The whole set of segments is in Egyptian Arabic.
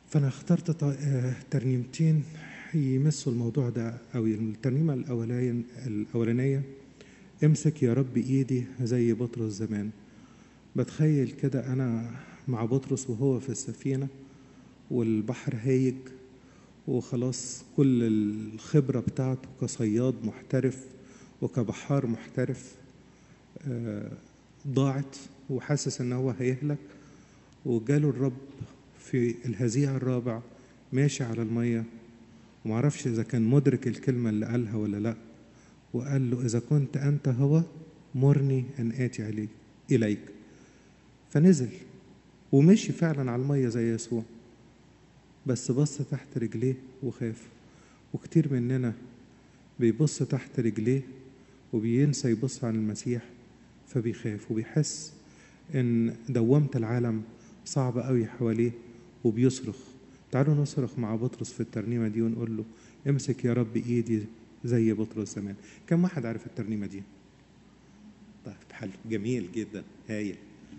فأنا اخترت ط- آه، ترنيمتين يمسوا الموضوع ده أوي الترنيمة الأولانية الأولانية امسك يا رب إيدي زي بطرس زمان بتخيل كده أنا مع بطرس وهو في السفينة والبحر هايج وخلاص كل الخبرة بتاعته كصياد محترف وكبحار محترف آه، ضاعت وحاسس ان هو هيهلك وجاله الرب في الهزيع الرابع ماشي على المية ومعرفش إذا كان مدرك الكلمة اللي قالها ولا لأ وقال له إذا كنت أنت هو مرني أن آتي عليك إليك فنزل ومشي فعلا على المية زي يسوع بس بص تحت رجليه وخاف وكتير مننا بيبص تحت رجليه وبينسى يبص على المسيح فبيخاف وبيحس ان دوامة العالم صعبة قوي حواليه وبيصرخ تعالوا نصرخ مع بطرس في الترنيمة دي ونقول له امسك يا رب ايدي زي بطرس زمان كم واحد عارف الترنيمة دي طيب حلو جميل جدا هايل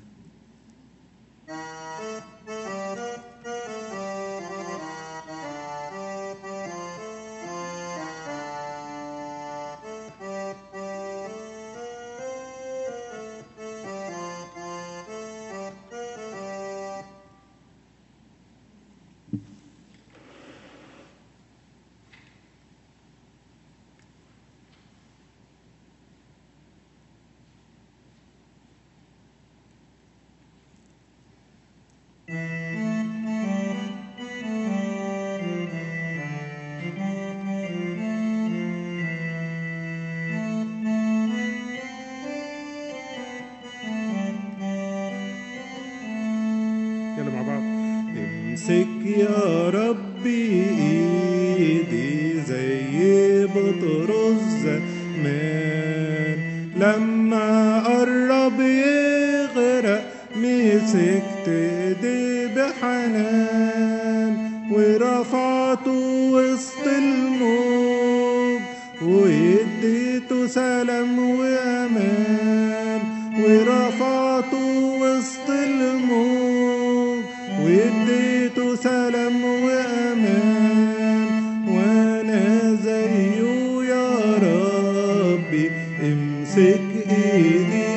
يلا مع بعض امسك يا ربي ايدي زي بطرس زمان لما قرب يغرق مسكت ايدي بحنان ورفعته وسط الموج واديته سلام وامان ورفعته وسط الموج واديته سلام وامان وانا زيه يا ربي امسك ايدي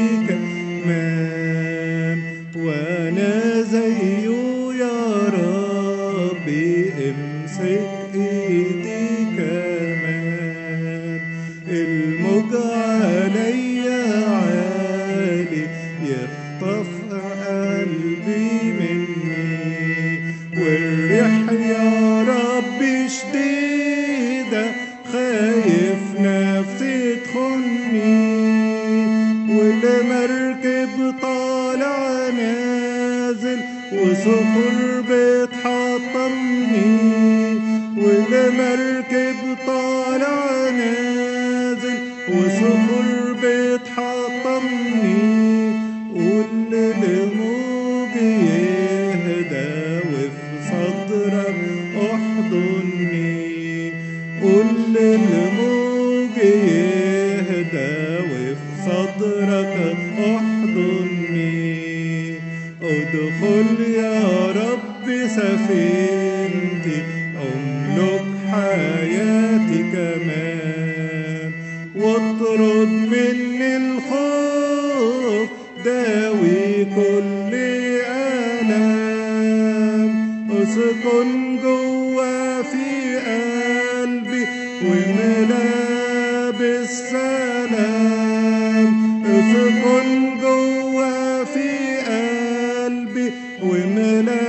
كمان وانا زيه يا ربي امسك ايدي كمان الموج عليا عالي يخطف قلبي مني والريح يا ربي شديدة خايف نفسي تخني والمركب طالع نازل وصخور بتحطمني والمركب طالع نازل وصخور بتحطمني قول للموج يهدى وفي صدرك احضني قول للموج يهدى وفي صدرك احضني ادخل يا رب سفينتي املك حياتي كمان واطرد مني الخوف داوي كل الام اسكن جوا في قلبي وملا بالسلام اسكن جوا في قلبي وملا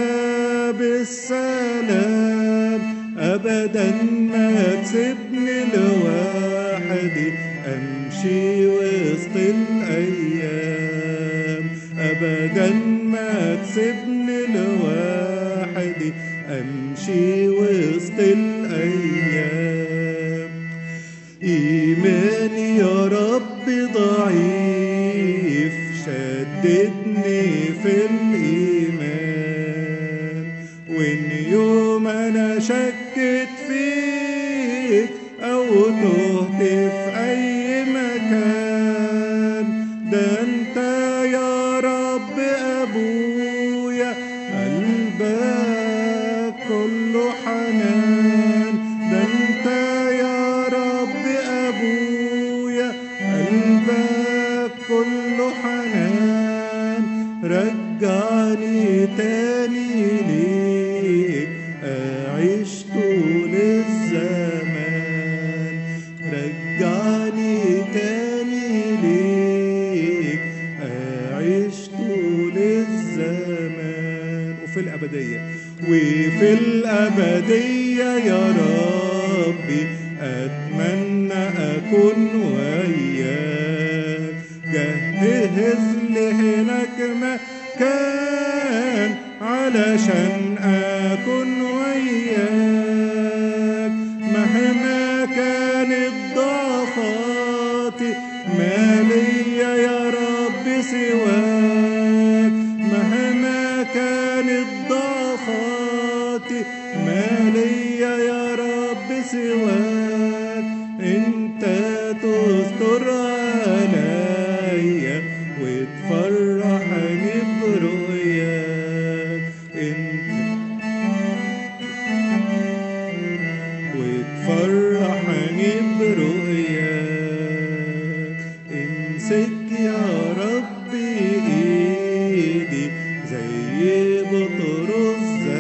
بالسلام ابدا ما تسيبني لوحدي امشي وسط الايام ابدا ما تسيبني لوحدي امشي وسط الايام ايماني يا رب ضعيف شددني في الايمان وان يوم انا شكت فيك او تهت في اي مكان ده انت يا رب ابويا قلبك كله حنان ده انت يا رب ابويا قلبك كله حنان رجعني تاني ليك اعيش طول الزمان رجعني تاني ليك اعيش طول الزمان وفي الابديه وفي الابديه يا ربي اتمنى اكون وياك جهز لي هناك مكان علشان اكون وياك مهما كانت ضعفاتي ما ليا يا رب سواك مهما كانت ضعفاتي ما ليا يا رب سواك انت تستر عليا وتفرحني برؤياك انت وتفرحني برؤياك امسك يا ربي ايدي زي بطرس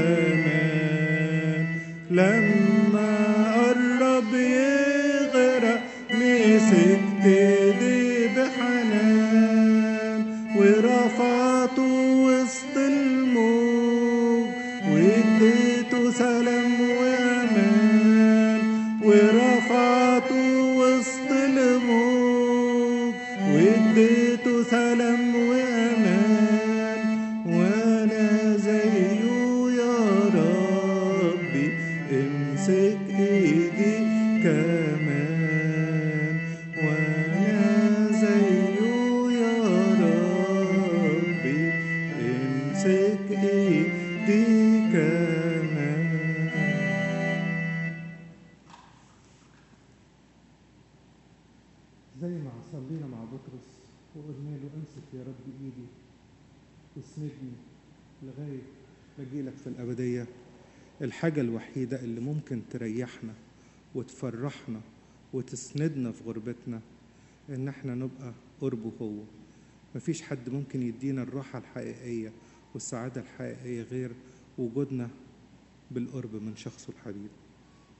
زمان لما قرب يغرق مسكت ايدي بحنان ورفعته وسط الموج واديته سلام وامان ورفعته وسط الموج واديته سلام وامان وانا زيه يا ربي امسك ايدي كمان وانا زيه يا ربي امسك ايدي كمان زي ما صلينا مع بطرس وقلنا له امسك يا رب ايدي واسندني لغايه بجيلك في الابديه الحاجه الوحيده اللي ممكن تريحنا وتفرحنا وتسندنا في غربتنا ان احنا نبقى قربه هو مفيش حد ممكن يدينا الراحه الحقيقيه والسعاده الحقيقيه غير وجودنا بالقرب من شخصه الحبيب